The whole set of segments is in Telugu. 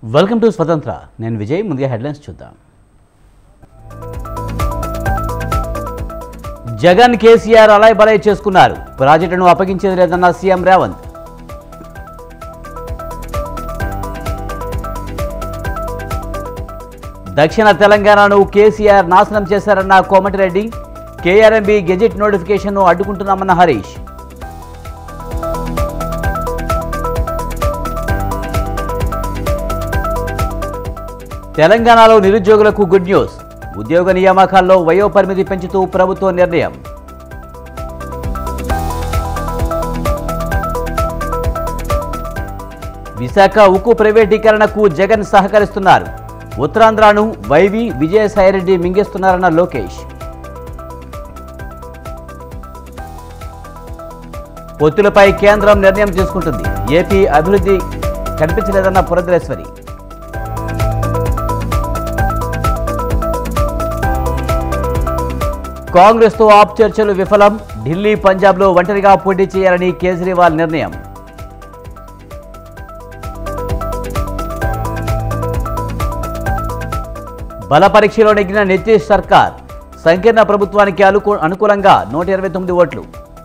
వెల్కమ్ టు స్వతంత్ర నేను విజయ్ ముందుగా హెడ్లైన్స్ చూద్దాం జగన్ కేసీఆర్ అలాయ్ బలాయ్ చేసుకున్నారు ప్రాజెక్టును అప్పగించేది లేదన్న సీఎం రేవంత్ దక్షిణ తెలంగాణను కేసీఆర్ నాశనం చేశారన్న కోమటిరెడ్డి కేఆర్ఎంబి గెజెట్ నోటిఫికేషన్ను అడ్డుకుంటున్నామన్న హరీష్ తెలంగాణలో నిరుద్యోగులకు గుడ్ న్యూస్ ఉద్యోగ నియామకాల్లో వయో పరిమితి పెంచుతూ ప్రభుత్వం నిర్ణయం విశాఖ ఉక్కు ప్రైవేటీకరణకు జగన్ సహకరిస్తున్నారు ఉత్తరాంధ్రను వైవి విజయసాయిరెడ్డి మింగేస్తున్నారన్న లోకేష్ పొత్తులపై కేంద్రం నిర్ణయం తీసుకుంటుంది ఏపీ అభివృద్ధి కనిపించలేదన్న పురంధరేశ్వరి కాంగ్రెస్తో ఆప్ చర్చలు విఫలం ఢిల్లీ పంజాబ్లో ఒంటరిగా పోటీ చేయాలని కేజ్రీవాల్ నిర్ణయం బల పరీక్షలో నెగ్గిన నితీష్ సర్కార్ సంకీర్ణ ప్రభుత్వానికి అనుకూ అనుకూలంగా నూట ఇరవై తొమ్మిది ఓట్లు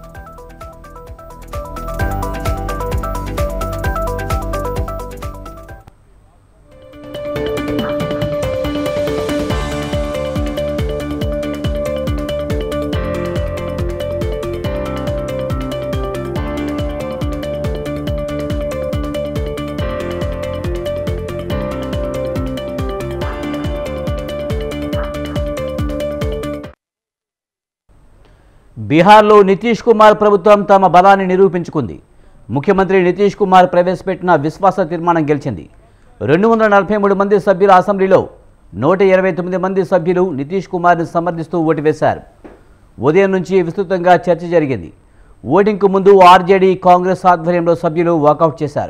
బీహార్లో నితీష్ కుమార్ ప్రభుత్వం తమ బలాన్ని నిరూపించుకుంది ముఖ్యమంత్రి నితీష్ కుమార్ ప్రవేశపెట్టిన విశ్వాస తీర్మానం గెలిచింది రెండు వందల నలభై మూడు మంది సభ్యుల అసెంబ్లీలో నూట ఇరవై తొమ్మిది మంది సభ్యులు నితీష్ కుమార్ని సమర్థిస్తూ ఓటు వేశారు ఉదయం నుంచి విస్తృతంగా చర్చ జరిగింది ఓటింగ్కు ముందు ఆర్జేడీ కాంగ్రెస్ ఆధ్వర్యంలో సభ్యులు వాకౌట్ చేశారు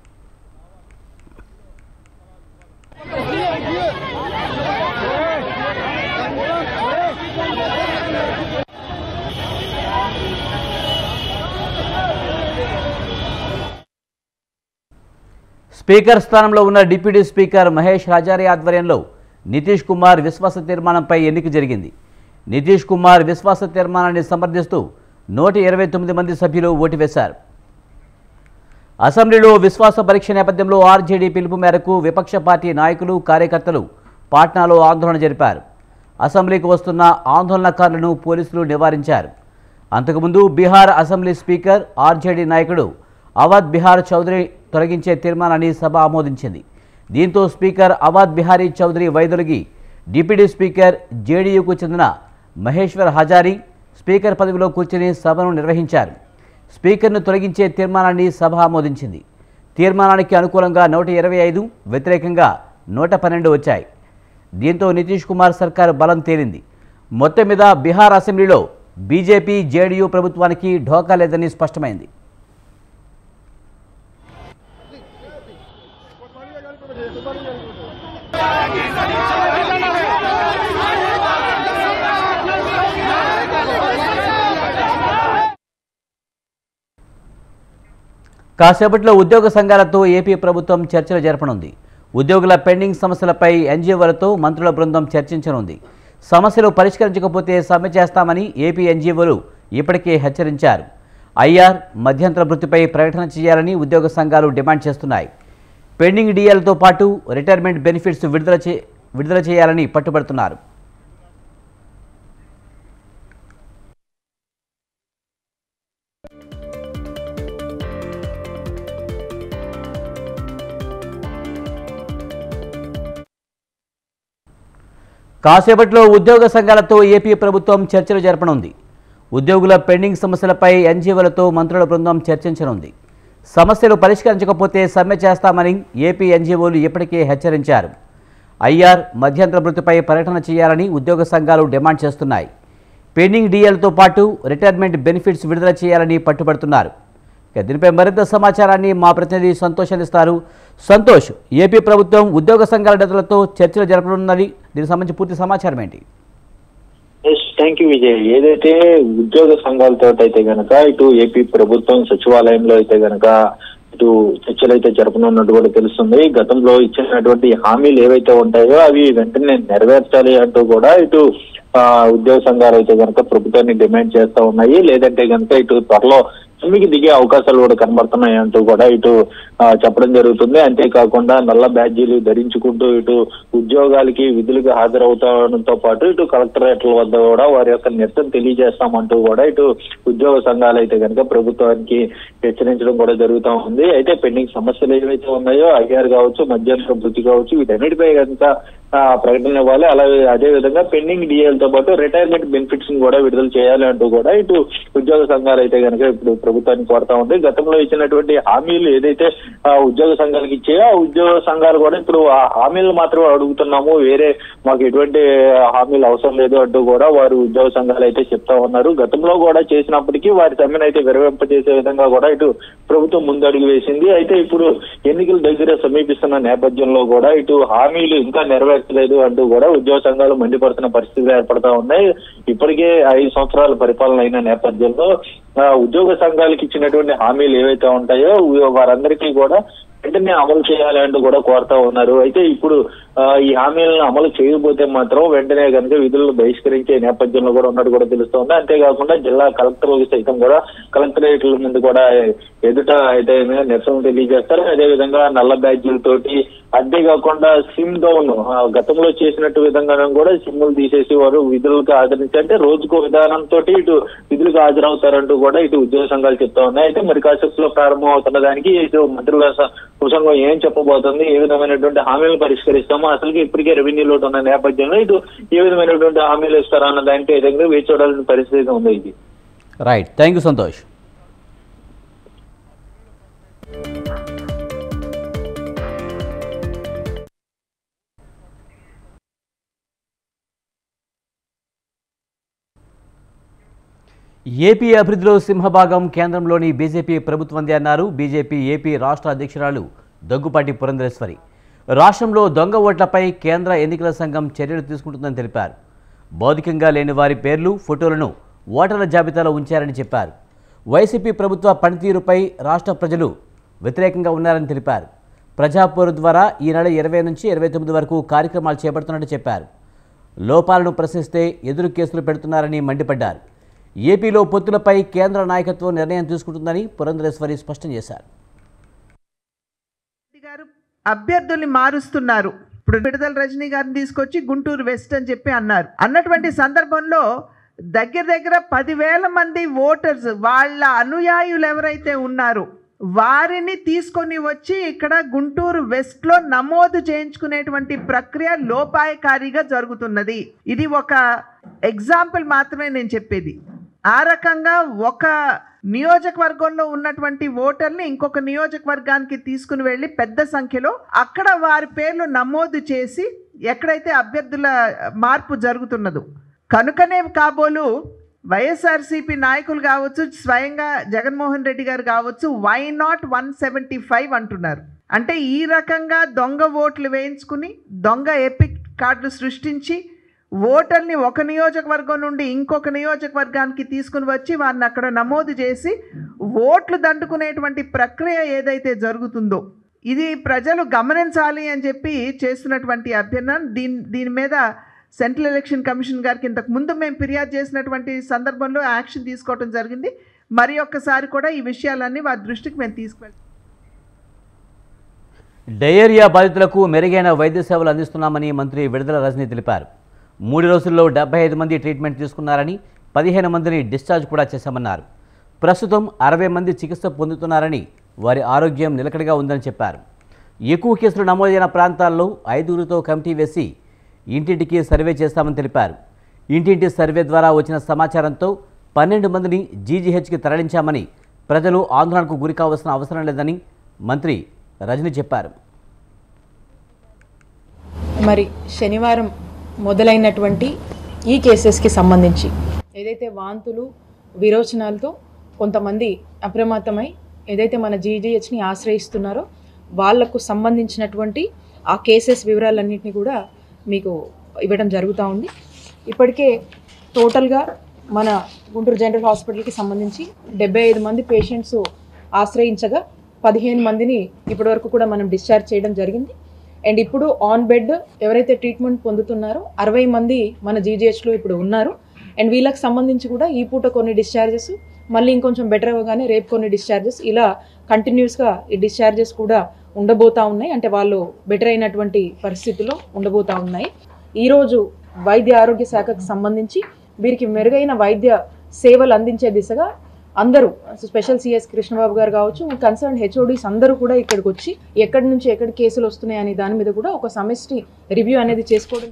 స్పీకర్ స్థానంలో ఉన్న డిప్యూటీ స్పీకర్ మహేష్ రాజారి ఆధ్వర్యంలో నితీష్ కుమార్ విశ్వాస తీర్మానంపై ఎన్నిక జరిగింది నితీష్ కుమార్ విశ్వాస తీర్మానాన్ని సమర్థిస్తూ నూట ఇరవై తొమ్మిది మంది సభ్యులు ఓటు వేశారు అసెంబ్లీలో విశ్వాస పరీక్ష నేపథ్యంలో ఆర్జేడీ పిలుపు మేరకు విపక్ష పార్టీ నాయకులు కార్యకర్తలు పాట్నాలో ఆందోళన జరిపారు అసెంబ్లీకి వస్తున్న ఆందోళనకారులను పోలీసులు నివారించారు అంతకుముందు బీహార్ అసెంబ్లీ స్పీకర్ ఆర్జేడీ నాయకుడు అవధ్ బిహార్ చౌదరి తొలగించే తీర్మానాన్ని సభ ఆమోదించింది దీంతో స్పీకర్ అవధ్ బిహారీ చౌదరి వైదొలిగి డిప్యూటీ స్పీకర్ జేడీయూకు చెందిన మహేశ్వర్ హజారీ స్పీకర్ పదవిలో కూర్చుని సభను నిర్వహించారు స్పీకర్ను తొలగించే తీర్మానాన్ని సభ ఆమోదించింది తీర్మానానికి అనుకూలంగా నూట ఇరవై ఐదు వ్యతిరేకంగా నూట పన్నెండు వచ్చాయి దీంతో నితీష్ కుమార్ సర్కార్ బలం తేలింది మొత్తం మీద బీహార్ అసెంబ్లీలో బీజేపీ జేడీయూ ప్రభుత్వానికి ఢోకా లేదని స్పష్టమైంది కాసేపట్లో ఉద్యోగ సంఘాలతో ఏపీ ప్రభుత్వం చర్చలు జరపనుంది ఉద్యోగుల పెండింగ్ సమస్యలపై ఎన్జీఓలతో మంత్రుల బృందం చర్చించనుంది సమస్యలు పరిష్కరించకపోతే సమ్మె చేస్తామని ఏపీ ఎన్జీఓలు ఇప్పటికే హెచ్చరించారు ఐఆర్ మధ్యంతర వృత్తిపై ప్రకటన చేయాలని ఉద్యోగ సంఘాలు డిమాండ్ చేస్తున్నాయి పెండింగ్ డిఎల్తో పాటు రిటైర్మెంట్ బెనిఫిట్స్ విడుదల చే విడుదల చేయాలని పట్టుబడుతున్నారు కాసేపట్లో ఉద్యోగ సంఘాలతో ఏపీ ప్రభుత్వం చర్చలు జరపనుంది ఉద్యోగుల పెండింగ్ సమస్యలపై ఎన్జీఓలతో మంత్రుల బృందం చర్చించనుంది సమస్యలు పరిష్కరించకపోతే సమ్మె చేస్తామని ఏపీ ఎన్జీఓలు ఇప్పటికే హెచ్చరించారు ఐఆర్ మధ్యంతర వృత్తిపై పర్యటన చేయాలని ఉద్యోగ సంఘాలు డిమాండ్ చేస్తున్నాయి పెండింగ్ డిఎల్తో పాటు రిటైర్మెంట్ బెనిఫిట్స్ విడుదల చేయాలని పట్టుబడుతున్నారు ఇక దీనిపై మరింత సమాచారాన్ని మా ప్రతినిధి సంతోష్ అందిస్తారు సంతోష్ ఏపీ ప్రభుత్వం ఉద్యోగ సంఘాల నేతలతో చర్చలు జరపనున్నది దీనికి సంబంధించి పూర్తి సమాచారం ఏంటి ఎస్ థ్యాంక్ యూ విజయ్ ఏదైతే ఉద్యోగ సంఘాలతో అయితే గనక ఇటు ఏపీ ప్రభుత్వం సచివాలయంలో అయితే గనక ఇటు చర్చలు అయితే జరపనున్నట్టు కూడా తెలుస్తుంది గతంలో ఇచ్చినటువంటి హామీలు ఏవైతే ఉంటాయో అవి వెంటనే నెరవేర్చాలి అంటూ కూడా ఇటు ఆ, ఉద్యోగ సంఘాలు అయితే కనుక ప్రభుత్వాన్ని డిమాండ్ చేస్తా ఉన్నాయి లేదంటే కనుక ఇటు త్వరలో సమ్మెకి దిగే అవకాశాలు కూడా కనబడుతున్నాయి అంటూ కూడా ఇటు ఆ, చెప్పడం జరుగుతుంది అంతేకాకుండా నల్ల బ్యాడ్జీలు ధరించుకుంటూ ఇటు ఉద్యోగాలకి విధులకు హాజరవుతాడంతో పాటు ఇటు కలెక్టరేట్ల వద్ద కూడా వారి యొక్క నిరసన తెలియజేస్తామంటూ కూడా ఇటు ఉద్యోగ సంఘాలు అయితే కనుక ప్రభుత్వానికి హెచ్చరించడం కూడా జరుగుతూ ఉంది అయితే పెండింగ్ సమస్యలు ఏవైతే ఉన్నాయో ఐఆర్ కావచ్చు మధ్యాహ్న వృత్తి కావచ్చు వీటన్నిటిపై కనుక ఆ, ప్రకటన ఇవ్వాలి అలాగే అదే విధంగా పెండింగ్ డిఎల్ తో పాటు రిటైర్మెంట్ బెనిఫిట్స్ ని కూడా విడుదల చేయాలి అంటూ కూడా ఇటు ఉద్యోగ సంఘాలు అయితే కనుక ఇప్పుడు ప్రభుత్వాన్ని కోరుతా ఉంది గతంలో ఇచ్చినటువంటి హామీలు ఏదైతే ఆ, ఉద్యోగ సంఘాలకు ఇచ్చాయో ఆ ఉద్యోగ సంఘాలు కూడా ఇప్పుడు ఆ హామీలు మాత్రమే అడుగుతున్నాము వేరే మాకు ఎటువంటి హామీలు అవసరం లేదు అంటూ కూడా వారు ఉద్యోగ సంఘాలు అయితే చెప్తా ఉన్నారు గతంలో కూడా చేసినప్పటికీ వారి సమ్మెను అయితే విరవింపజేసే విధంగా కూడా ఇటు ప్రభుత్వం ముందడుగు వేసింది అయితే ఇప్పుడు ఎన్నికల దగ్గర సమీపిస్తున్న నేపథ్యంలో కూడా ఇటు హామీలు ఇంకా నెరవేర్చలేదు అంటూ కూడా ఉద్యోగ సంఘాలు మండిపడుతున్న పరిస్థితులు ఏర్పడతా ఉన్నాయి ఇప్పటికే ఐదు సంవత్సరాల పరిపాలన అయిన నేపథ్యంలో ఆ, ఉద్యోగ సంఘాలకు ఇచ్చినటువంటి హామీలు ఏవైతే ఉంటాయో వారందరికీ కూడా వెంటనే అమలు చేయాలి అంటూ కూడా కోరుతా ఉన్నారు అయితే ఇప్పుడు ఆ, ఈ హామీలను అమలు చేయకపోతే మాత్రం వెంటనే కనుక విధులను బహిష్కరించే నేపథ్యంలో కూడా ఉన్నట్టు కూడా తెలుస్తోంది అంతేకాకుండా జిల్లా కలెక్టర్లకు సైతం కూడా కలెక్టరేట్ల ముందు కూడా ఎదుట అయితే నిరసన తెలియజేస్తారు అదే విధంగా నల్ల బ్యాడ్జీలతోటి అంతేకాకుండా సిమ్ డౌన్ ఆ, గతంలో చేసినట్టు విధంగా కూడా సిమ్లు తీసేసి వారు విధులకు హాజరించి అంటే రోజుకో విధానంతో ఇటు విధులకు హాజరవుతారంటూ కూడా ఇటు ఉద్యోగ సంఘాలు చెప్తా ఉన్నాయి అయితే మరి కాసేపులో ప్రారంభం అవుతున్న దానికి ఇటు మంత్రుల స- సంఘం ఏం చెప్పబోతుంది ఏ విధమైనటువంటి హామీలు పరిష్కరిస్తామో అసలుకి ఇప్పటికే రెవెన్యూ లోటు ఉన్న నేపథ్యంలో ఇటు ఏ విధమైనటువంటి హామీలు ఇస్తారా అన్న దానికి ఏదైనా వేచి చూడాల్సిన పరిస్థితి ఉంది ఇది right thank you Santosh AP అభివృద్ధిలో సింహభాగం కేంద్రంలోని బీజేపీ ప్రభుత్వందే అన్నారు బీజేపీ ఏపీ రాష్ట్ర అధ్యక్షురాలు దగ్గుపాటి పురంధరేశ్వరి రాష్ట్రంలో దొంగ ఓట్లపై కేంద్ర ఎన్నికల సంఘం చర్యలు తీసుకుంటుందని తెలిపారు భౌతికంగా లేని వారి పేర్లు ఫోటోలను ఓటర్ల జాబితాలో ఉంచారని చెప్పారు వైసీపీ ప్రభుత్వ పనితీరుపై రాష్ట్ర ప్రజలు వ్యతిరేకంగా ఉన్నారని తెలిపారు ప్రజాపోరు ద్వారా ఈ నెల ఇరవై నుంచి ఇరవై తొమ్మిది వరకు కార్యక్రమాలు చేపడుతున్నట్టు చెప్పారు లోపాలను ప్రశ్నిస్తే ఎదురు కేసులు పెడుతున్నారని మండిపడ్డారు ఏపీలో పొత్తులపై కేంద్ర నాయకత్వం నిర్ణయం తీసుకుంటుందని పురంధరేశ్వరి స్పష్టం చేశారు రెడ్డి గారు అభ్యర్థుల్ని మారుస్తున్నారు ఇప్పుడు విడుదల రజనీ గారిని తీసుకొచ్చి గుంటూరు వెస్ట్ అని చెప్పి అన్నారు అన్నటువంటి సందర్భంలో దగ్గర దగ్గర పదివేల మంది ఓటర్స్ వాళ్ళ అనుయాయులు ఎవరైతే ఉన్నారో వారిని తీసుకొని వచ్చి ఇక్కడ గుంటూరు వెస్ట్లో నమోదు చేయించుకునేటువంటి ప్రక్రియ లోపాయకారిగా జరుగుతున్నది ఇది ఒక ఎగ్జాంపుల్ మాత్రమే నేను చెప్పేది ఆ రకంగా ఒక నియోజకవర్గంలో ఉన్నటువంటి ఓటర్ని ఇంకొక నియోజకవర్గానికి తీసుకుని వెళ్ళి పెద్ద సంఖ్యలో అక్కడ వారి పేర్లు నమోదు చేసి ఎక్కడైతే అభ్యర్థుల మార్పు జరుగుతున్నదో కనుకనే కాబోలు వైఎస్ఆర్సీపీ నాయకులు కావచ్చు స్వయంగా జగన్మోహన్ రెడ్డి గారు కావచ్చు why not one seventy five అంటున్నారు అంటే ఈ రకంగా దొంగ ఓట్లు వేయించుకుని దొంగ ఎపిక్ కార్డులు సృష్టించి ఓటర్ని ఒక నియోజకవర్గం నుండి ఇంకొక నియోజకవర్గానికి తీసుకుని వచ్చి వారిని అక్కడ నమోదు చేసి ఓట్లు దండుకునేటువంటి ప్రక్రియ ఏదైతే జరుగుతుందో ఇది ప్రజలు గమనించాలి అని చెప్పి చేస్తున్నటువంటి అభ్యర్థన దీని దీని మీద సెంట్రల్ ఎలక్షన్ కమిషన్ గారికి ఇంతకు ముందు మేము ఫిర్యాదు చేసినటువంటి సందర్భంలో యాక్షన్ తీసుకోవడం జరిగింది మరి ఒక్కసారి కూడా ఈ విషయాలన్నీ వారి దృష్టికి మేము తీసుకువెళ్తాం డయేరియా బాధితులకు మెరుగైన వైద్య సేవలు అందిస్తున్నామని మంత్రి విడుదల రజనీ తెలిపారు మూడు రోజుల్లో డెబ్బై ఐదు మంది ట్రీట్మెంట్ తీసుకున్నారని పదిహేను మందిని డిశ్చార్జ్ కూడా చేశామన్నారు ప్రస్తుతం అరవై మంది చికిత్స పొందుతున్నారని వారి ఆరోగ్యం నిలకడగా ఉందని చెప్పారు ఎక్కువ కేసులు నమోదైన ప్రాంతాల్లో ఐదుగురితో కమిటీ వేసి ఇంటింటికి సర్వే చేస్తామని తెలిపారు ఇంటింటి సర్వే ద్వారా వచ్చిన సమాచారంతో పన్నెండు మందిని జీజీహెచ్కి తరలించామని ప్రజలు ఆందోళనకు గురి కావాల్సిన అవసరం లేదని మంత్రి రజని చెప్పారు మరి శనివారం మొదలైనటువంటి ఈ కేసెస్కి సంబంధించి ఏదైతే వాంతులు విరోచనాలతో కొంతమంది అప్రమత్తమై ఏదైతే మన జీజీహెచ్ని ఆశ్రయిస్తున్నారో వాళ్లకు సంబంధించినటువంటి ఆ కేసెస్ వివరాలన్నింటినీ కూడా మీకు ఇవ్వడం జరుగుతూ ఉంది ఇప్పటికే టోటల్గా మన గుంటూరు జనరల్ హాస్పిటల్కి సంబంధించి డెబ్బై ఐదు మంది పేషెంట్స్ ఆశ్రయించగా పదిహేను మందిని ఇప్పటివరకు కూడా మనం డిశ్చార్జ్ చేయడం జరిగింది అండ్ ఇప్పుడు ఆన్ బెడ్ ఎవరైతే ట్రీట్మెంట్ పొందుతున్నారో అరవై మంది మన జీజీహెచ్లో ఇప్పుడు ఉన్నారు అండ్ వీళ్ళకి సంబంధించి కూడా ఈ పూట కొన్ని డిశ్చార్జెస్ మళ్ళీ ఇంకొంచెం బెటర్ అవ్వగానే రేపు కొన్ని డిశ్చార్జెస్ ఇలా కంటిన్యూస్గా ఈ డిశ్చార్జెస్ కూడా ఉండబోతా ఉన్నాయి అంటే వాళ్ళు బెటర్ అయినటువంటి పరిస్థితిలో ఉండబోతా ఉన్నాయి ఈరోజు వైద్య ఆరోగ్య శాఖకు సంబంధించి వీరికి మెరుగైన వైద్య సేవలు అందించే దిశగా అందరూ స్పెషల్ సిఎస్ కృష్ణబాబు గారు కావచ్చు కన్సర్న్ హెచ్ఓడీస్ అందరూ కూడా ఇక్కడికి వచ్చి ఎక్కడి నుంచి ఎక్కడి కేసులు వస్తున్నాయి అనే దాని మీద కూడా ఒక సమష్టి రివ్యూ అనేది చేసుకోవడం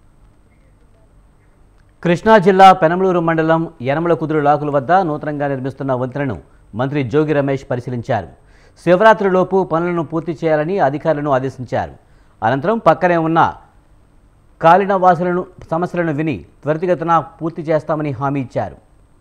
కృష్ణా జిల్లా పెనమలూరు మండలం యనమల కుదురు లాకుల వద్ద నూతనంగా నిర్మిస్తున్న వంతెనను మంత్రి జోగి రమేష్ పరిశీలించారు శివరాత్రిలోపు పనులను పూర్తి చేయాలని అధికారులను ఆదేశించారు అనంతరం పక్కనే ఉన్న కాలిన వాసులను సమస్యలను విని త్వరితగతిన పూర్తి చేస్తామని హామీ ఇచ్చారు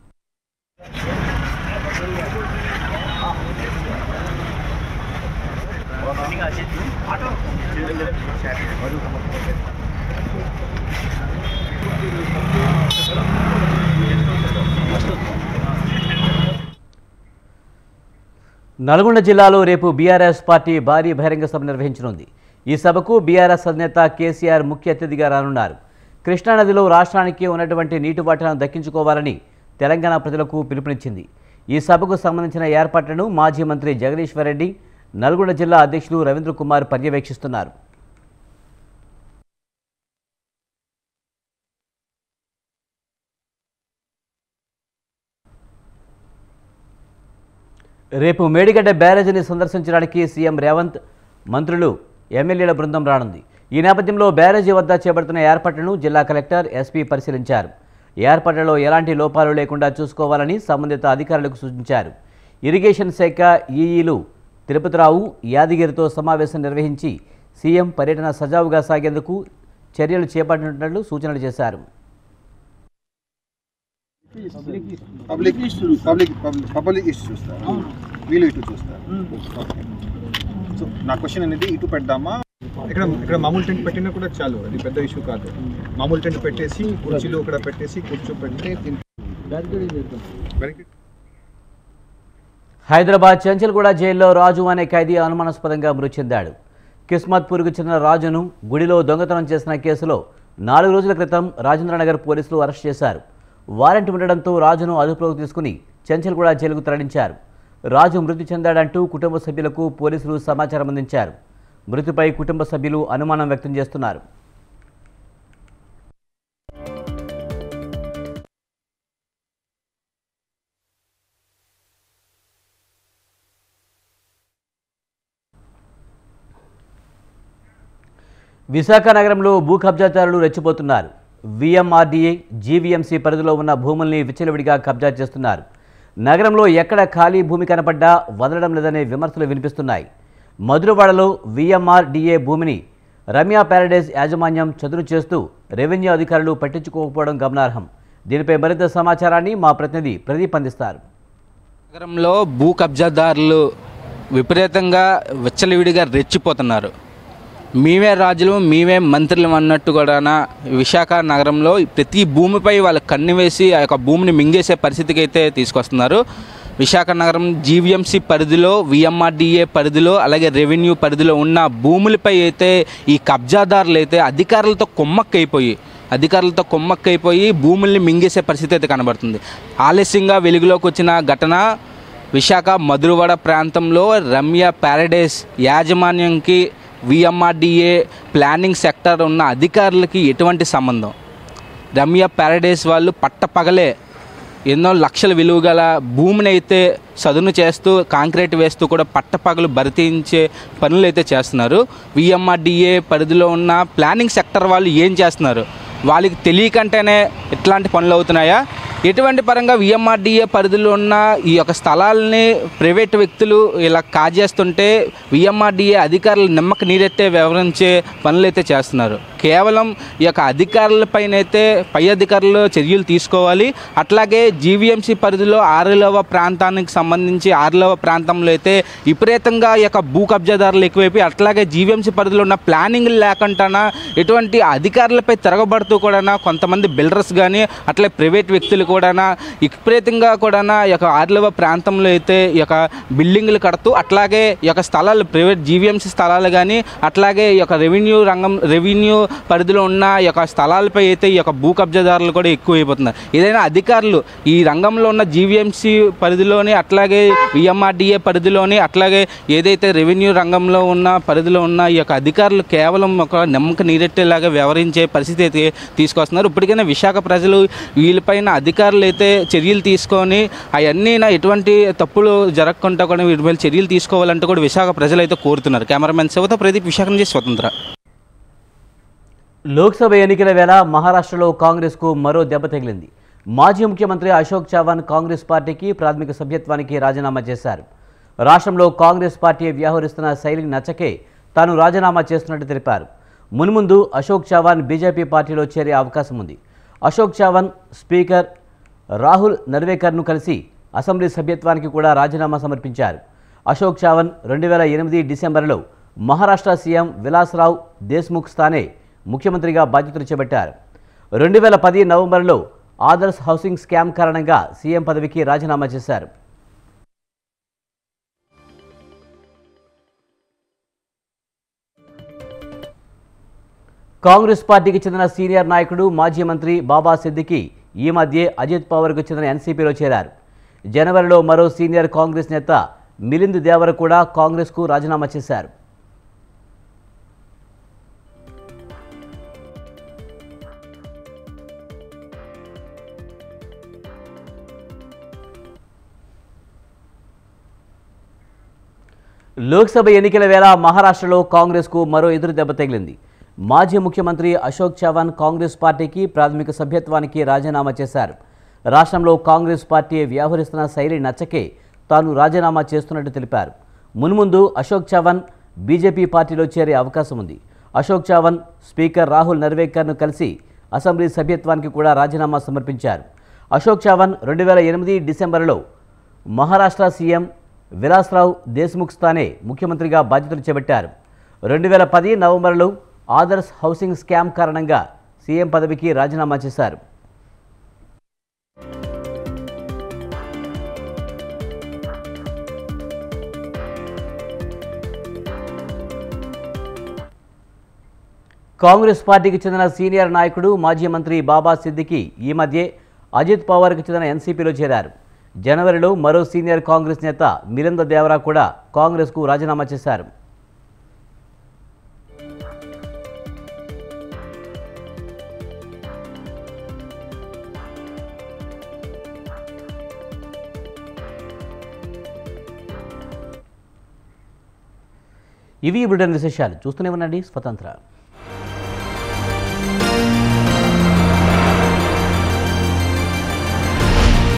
నల్గొండ జిల్లాలో రేపు బీఆర్ఎస్ పార్టీ భారీ బహిరంగ సభ నిర్వహించనుంది ఈ సభకు బీఆర్ఎస్ అధినేత కేసీఆర్ ముఖ్య అతిథిగా రానున్నారు కృష్ణానదిలో రాష్ట్రానికి ఉన్నటువంటి నీటి వాటాను దక్కించుకోవాలని తెలంగాణ ప్రజలకు పిలుపునిచ్చింది ఈ సభకు సంబంధించిన ఏర్పాట్లను మాజీ మంత్రి జగదీశ్వర్ రెడ్డి నల్గొండ జిల్లా అధ్యక్షులు రవీంద్ర కుమార్ పర్యవేక్షిస్తున్నారు రేపు మేడిగడ్డ బ్యారేజీని సందర్శించడానికి సీఎం రేవంత్ మంత్రులు ఎమ్మెల్యేల బృందం రానుంది ఈ నేపథ్యంలో బ్యారేజీ వద్ద చేపడుతున్న ఏర్పాట్లను జిల్లా కలెక్టర్ ఎస్పీ పరిశీలించారు ఏర్పాట్లలో ఎలాంటి లోపాలు లేకుండా చూసుకోవాలని సంబంధిత అధికారులకు సూచించారు ఇరిగేషన్ శాఖ ఈఈలు తిరుపతిరావు యాదగిరితో సమావేశం నిర్వహించి సీఎం పర్యటన సజావుగా సాగేందుకు చర్యలు చేపట్టినట్లు సూచనలు చేశారు పబ్లిక్ పబ్లిక్ పబ్లిక్ ఇష్యూ చూస్తారు వీళ్ళు ఇటు చూస్తారు ఓకే సో నా క్వశ్చన్ అనేది ఇటు పెడదామా ఇక్కడ ఇక్కడ మామూలు టెంట్ పెట్టినా కూడా చాలు అది పెద్ద ఇష్యూ కాదు మామూలు టెంట్ పెట్టేసి కుర్చీలు ఇక్కడ పెట్టేసి కూర్చోపెట్టి బ్యారికేడ్ హైదరాబాద్ చంచల్గూడ జైల్లో రాజు అనే ఖైదీ అనుమానాస్పదంగా మృతి చెందాడు కిస్మత్పూర్కు చెందిన రాజును గుడిలో దొంగతనం చేసిన కేసులో నాలుగు రోజుల క్రితం రాజేంద్రనగర్ పోలీసులు అరెస్ట్ చేశారు వారెంట్ ఉండడంతో రాజును అదుపులోకి తీసుకుని చంచల్గూడ జైలుకు తరలించారు రాజు మృతి చెందాడంటూ కుటుంబ సభ్యులకు పోలీసులు సమాచారం అందించారు మృతిపై కుటుంబ సభ్యులు అనుమానం వ్యక్తం చేస్తున్నారు విశాఖ నగరంలో భూ కబ్జాదారులు రెచ్చిపోతున్నారు విఎంఆర్డీఏ జీవీఎంసీ పరిధిలో ఉన్న భూముల్ని విచ్చలవిడిగా కబ్జా చేస్తున్నారు నగరంలో ఎక్కడ ఖాళీ భూమి కనపడ్డా వదలడం లేదనే విమర్శలు వినిపిస్తున్నాయి మధురవాడలో విఎంఆర్డీఏ భూమిని రమ్య ప్యారడైజ్ యాజమాన్యం చదును చేస్తూ రెవెన్యూ అధికారులు పట్టించుకోకపోవడం గమనార్హం దీనిపై మరింత సమాచారాన్ని మా ప్రతినిధి ప్రదీప్ అందిస్తారు నగరంలో భూ కబ్జాదారులు విపరీతంగా విచ్చలవిడిగా రెచ్చిపోతున్నారు మేమే రాజులు మేమే మంత్రులు అన్నట్టు కూడా విశాఖ నగరంలో ప్రతి భూమిపై వాళ్ళు కన్ను వేసి ఆ యొక్క భూమిని మింగేసే పరిస్థితికి అయితే తీసుకొస్తున్నారు విశాఖ నగరం జీవీఎంసీ పరిధిలో విఎంఆర్డీఏ పరిధిలో అలాగే రెవెన్యూ పరిధిలో ఉన్న భూములపై అయితే ఈ కబ్జాదారులు అయితే అధికారులతో కొమ్మక్కైపోయి అధికారులతో కొమ్మక్కైపోయి భూముల్ని మింగేసే పరిస్థితి అయితే కనబడుతుంది ఆలస్యంగా వెలుగులోకి వచ్చిన ఘటన విశాఖ మధురవాడ ప్రాంతంలో రమ్య ప్యారడైస్ యాజమాన్యంకి విఎంఆర్డీఏ ప్లానింగ్ సెక్టర్ ఉన్న అధికారులకి ఎటువంటి సంబంధం రమ్య ప్యారడైస్ వాళ్ళు పట్టపగలే ఎన్నో లక్షల విలువ గల భూమిని అయితే సదును చేస్తూ కాంక్రీట్ వేస్తూ కూడా పట్టపగలు భర్తించే పనులు అయితే చేస్తున్నారు విఎంఆర్డీఏ పరిధిలో ఉన్న ప్లానింగ్ సెక్టర్ వాళ్ళు ఏం చేస్తున్నారు వాళ్ళకి తెలియకంటేనే ఇట్లాంటి పనులు అవుతున్నాయా ఎటువంటి పరంగా విఎంఆర్డీఏ పరిధిలో ఉన్న ఈ యొక్క స్థలాలని ప్రైవేట్ వ్యక్తులు ఇలా కాజేస్తుంటే విఎంఆర్డీఏ అధికారులు నిమ్మక నీరెత్తే వివరించే పనులు అయితే చేస్తున్నారు కేవలం ఈ యొక్క అధికారులపైన అయితే పై అధికారులు చర్యలు తీసుకోవాలి అట్లాగే జీవీఎంసీ పరిధిలో ఆరులవ ప్రాంతానికి సంబంధించి ఆరులవ ప్రాంతంలో అయితే విపరీతంగా ఈ యొక్క భూ కబ్జాదారులు ఎక్కువైపోయి అట్లాగే జీవీఎంసీ పరిధిలో ఉన్న ప్లానింగ్ లేకుండా ఎటువంటి అధికారులపై తిరగబడుతూ కూడా కొంతమంది బిల్డర్స్ కానీ అట్లే ప్రైవేట్ వ్యక్తులు కూడా విపరీతంగా కూడా ఈ యొక్క ఆర్లవ ప్రాంతంలో అయితే ఈ యొక్క బిల్డింగ్లు కడుతూ అట్లాగే ఈ యొక్క స్థలాలు ప్రైవేట్ జీవీఎంసీ స్థలాలు కానీ అట్లాగే ఈ యొక్క రెవెన్యూ రంగం రెవెన్యూ పరిధిలో ఉన్న ఈ యొక్క స్థలాలపై అయితే ఈ యొక్క భూ కబ్జాదారులు కూడా ఎక్కువైపోతున్నారు ఏదైనా అధికారులు ఈ రంగంలో ఉన్న జీవీఎంసీ పరిధిలోని అట్లాగే విఎంఆర్డిఏ పరిధిలోని అట్లాగే ఏదైతే రెవెన్యూ రంగంలో ఉన్న పరిధిలో ఉన్న ఈ యొక్క అధికారులు కేవలం ఒక నమ్మక నీరెట్టేలాగా వ్యవహరించే పరిస్థితి అయితే తీసుకొస్తున్నారు ఇప్పటికైనా విశాఖ ప్రజలు వీళ్ళపైన అధికారులు అయితే చర్యలు తీసుకొని అవన్నీ నా ఎటువంటి తప్పులు జరగకుండా కూడా వీటి మీద చర్యలు తీసుకోవాలంటూ కూడా విశాఖ ప్రజలు అయితే కోరుతున్నారు కెమెరామెన్ శివత ప్రదీప్ విశాఖ నుంచి స్వతంత్ర లోక్సభ ఎన్నికల వేళ మహారాష్ట్రలో కాంగ్రెస్కు మరో దెబ్బ తగిలింది మాజీ ముఖ్యమంత్రి అశోక్ చవాన్ కాంగ్రెస్ పార్టీకి ప్రాథమిక సభ్యత్వానికి రాజీనామా చేశారు రాష్ట్రంలో కాంగ్రెస్ పార్టీ వ్యవహరిస్తున్న శైలికి నచ్చకే తాను రాజీనామా చేస్తున్నట్టు తెలిపారు మున్ముందు అశోక్ చవాన్ బీజేపీ పార్టీలో చేరే అవకాశం ఉంది అశోక్ చవాన్ స్పీకర్ రాహుల్ నర్వేకర్ను కలిసి అసెంబ్లీ సభ్యత్వానికి కూడా రాజీనామా సమర్పించారు అశోక్ చవాన్ రెండు వేల ఎనిమిది డిసెంబర్లో మహారాష్ట్ర సీఎం విలాస్రావు దేశ్ముఖ్ స్థానే ముఖ్యమంత్రిగా బాధ్యతలు చేపట్టారు రెండు వేల పది నవంబర్లో ఆదర్శ్ హౌసింగ్ స్కామ్ కారణంగా సీఎం పదవికి రాజీనామా చేశారు కాంగ్రెస్ పార్టీకి చెందిన సీనియర్ నాయకుడు మాజీ మంత్రి బాబా సిద్దికి ఈ మధ్య అజిత్ పవార్కు చెందిన ఎన్సీపీలో చేరారు జనవరిలో మరో సీనియర్ కాంగ్రెస్ నేత మిలింద్ దేవర కూడా కాంగ్రెస్కు రాజీనామా చేశారు లోక్సభ ఎన్నికల వేళ మహారాష్ట్రలో కాంగ్రెస్కు మరో ఎదురు దెబ్బ తగిలింది మాజీ ముఖ్యమంత్రి అశోక్ చవాన్ కాంగ్రెస్ పార్టీకి ప్రాథమిక సభ్యత్వానికి రాజీనామా చేశారు రాష్ట్రంలో కాంగ్రెస్ పార్టీ వ్యవహరిస్తున్న శైలి నచ్చకే తాను రాజీనామా చేస్తున్నట్టు తెలిపారు మున్ముందు అశోక్ చవాన్ బీజేపీ పార్టీలో చేరే అవకాశం ఉంది అశోక్ చవాన్ స్పీకర్ రాహుల్ నర్వేకర్ను కలిసి అసెంబ్లీ సభ్యత్వానికి కూడా రాజీనామా సమర్పించారు అశోక్ చవాన్ రెండు వేల ఎనిమిది డిసెంబర్లో మహారాష్ట్ర సీఎం విలాస్రావు దేశ్ముఖ్ స్థానే ముఖ్యమంత్రిగా బాధ్యతలు చేపట్టారు రెండు వేల పది నవంబర్లో ఆదర్శ్ హౌసింగ్ స్కామ్ కారణంగా సీఎం పదవికి రాజీనామా చేశారు కాంగ్రెస్ పార్టీకి చెందిన సీనియర్ నాయకుడు మాజీ మంత్రి బాబా సిద్దికి ఈ మధ్య అజిత్ పవార్కి చెందిన ఎన్సీపీలో చేరారు జనవరిలో మరో సీనియర్ కాంగ్రెస్ నేత మిలింద దేవరా కూడా కాంగ్రెస్కు రాజీనామా చేశారు ఇవి బ్రిటన్ విశేషాలు చూస్తూనే ఉండండి స్వతంత్ర